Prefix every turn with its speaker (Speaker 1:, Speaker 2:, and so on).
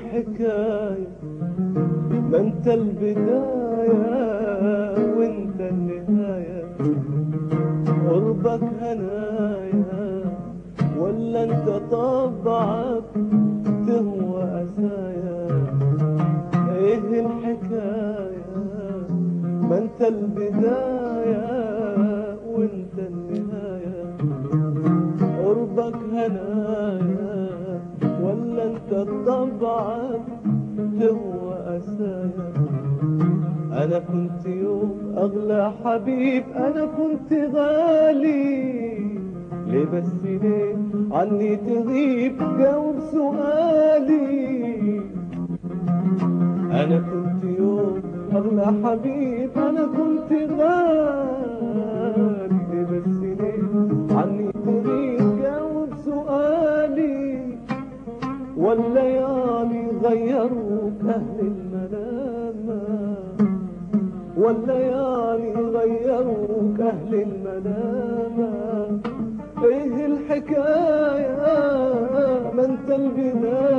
Speaker 1: الحكاية ما انت البداية وانت النهاية قربك هنايا ولا انت طبعك تهوى أسايا ايه الحكاية ما انت البداية وانت النهاية قربك هنايا ولا انت طبعك تهوى أسايا أنا كنت يوم أغلى حبيب أنا كنت غالي ليه بس ليه عني تغيب جاوب سؤالي أنا كنت يوم أغلى حبيب أنا كنت غالي ليه بس ليه عني تغيب جاوب سؤالي والليالي غيروك أهل الملامة والليالي غيروك أهل الملامة إيه الحكاية ما أنت البداية